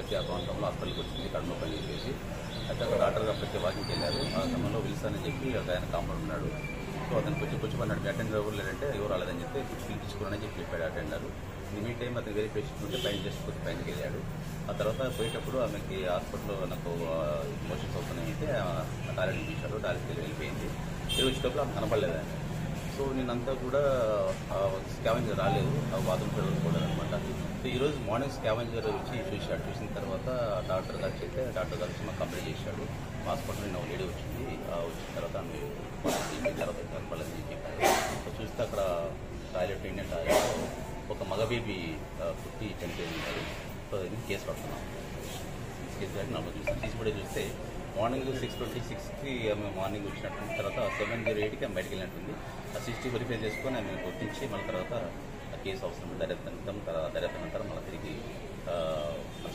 తిరుపతి ఆ ప్రాంతంలో హాస్పిటల్కి వచ్చింది కడుపు నొప్పి అని చెప్పేసి అయితే అక్కడ డాక్టర్ అప్పటికే వాకింగ్కి వెళ్ళారు ఆ సమయంలో విల్సన్ అని చెప్పి ఒక ఆయన కాంపౌండ్ ఉన్నాడు సో అతను కొంచెం కొంచెం అన్నాడు మీ అటెండర్ ఎవరు లేదంటే ఎవరు రాలేదని చెప్తే కొంచెం పిలిపించుకోవాలని చెప్పి చెప్పాడు అటెండర్ మీ టైం అతను వేరే పేషెంట్ ఉంటే పైన జస్ట్ కొద్ది పైనకి వెళ్ళాడు ఆ తర్వాత పోయేటప్పుడు ఆమెకి హాస్పిటల్లో నాకు మోషన్స్ అవుతున్నాయి అయితే టాయిలెట్ చూపించారు టాయిలెట్కి వెళ్ళి వెళ్ళిపోయింది తిరిగి వచ్చేటప్పుడు ఆమె కనపడలేదు ఆయన సో నేనంతా కూడా స్కావెంజర్ రాలేదు ఆ బాత్రూమ్ కూడా అనమాట సో ఈరోజు మార్నింగ్ స్కావెంజర్ వచ్చి చూశాడు చూసిన తర్వాత డాక్టర్ గారు చెప్తే డాక్టర్ గారు వచ్చి మాకు కంప్లైంట్ చేశాడు హాస్పిటల్ నిన్న లేడీ వచ్చింది ఆ వచ్చిన తర్వాత ఆమె ఈ తర్వాత కనపడలేదు అని చెప్పారు సో చూస్తే అక్కడ టాయిలెట్ ఇండియన్ టాయిలెట్ ఒక మగ బేబీ ఆ, పుట్టి చనిపోయింది ఉన్నారు సో ఇది కేసు పడుతున్నాం కేసు పెట్టి నమ్మకం చూస్తాం తీసి కూడా చూస్తే మార్నింగ్ సిక్స్ ట్వంటీ సిక్స్కి ఆమె మార్నింగ్ వచ్చినట్టుంది తర్వాత సెవెన్ జీరో ఎయిట్కి ఆమె బయటికి వెళ్ళినట్టుంది ఆ సిక్స్టీ వెరిఫై చేసుకొని ఆమె గుర్తించి మళ్ళీ తర్వాత ఆ కేసు అవసరం దర్యాప్తు తర్వాత దర్యాప్తు అనంతరం మళ్ళీ తిరిగి ఆ,